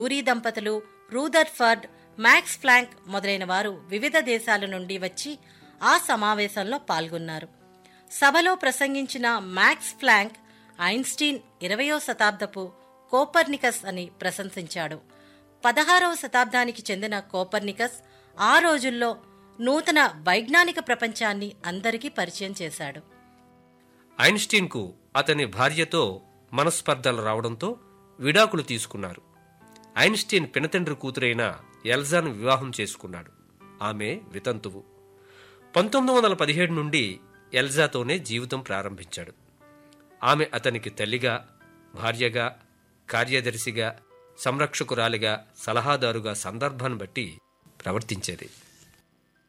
ఉరీ దంపతులు Rutherford max flank మొదలైన వారు వివిధ దేశాల నుండి వచ్చి ఆ సమావేశంలో పాల్గొన్నారు సభలో ప్రసంగించిన మ్యాక్స్ ఫ్లాంక్ ఐన్స్టీన్ ఇరవయో శతాబ్దపు కోపర్నికస్ అని ప్రశంసించాడు పదహారవ శతాబ్దానికి చెందిన కోపర్నికస్ ఆ రోజుల్లో నూతన వైజ్ఞానిక ప్రపంచాన్ని అందరికీ పరిచయం చేశాడు ఐన్స్టీన్కు అతని భార్యతో మనస్పర్ధలు రావడంతో విడాకులు తీసుకున్నారు ఐన్స్టీన్ పినతండ్రి కూతురైన ఎల్జాను వివాహం చేసుకున్నాడు ఆమె వితంతువు పంతొమ్మిది వందల పదిహేడు నుండి ఎల్జాతోనే జీవితం ప్రారంభించాడు ఆమె అతనికి తల్లిగా భార్యగా కార్యదర్శిగా సంరక్షకురాలిగా సలహాదారుగా సందర్భాన్ని బట్టి ప్రవర్తించేది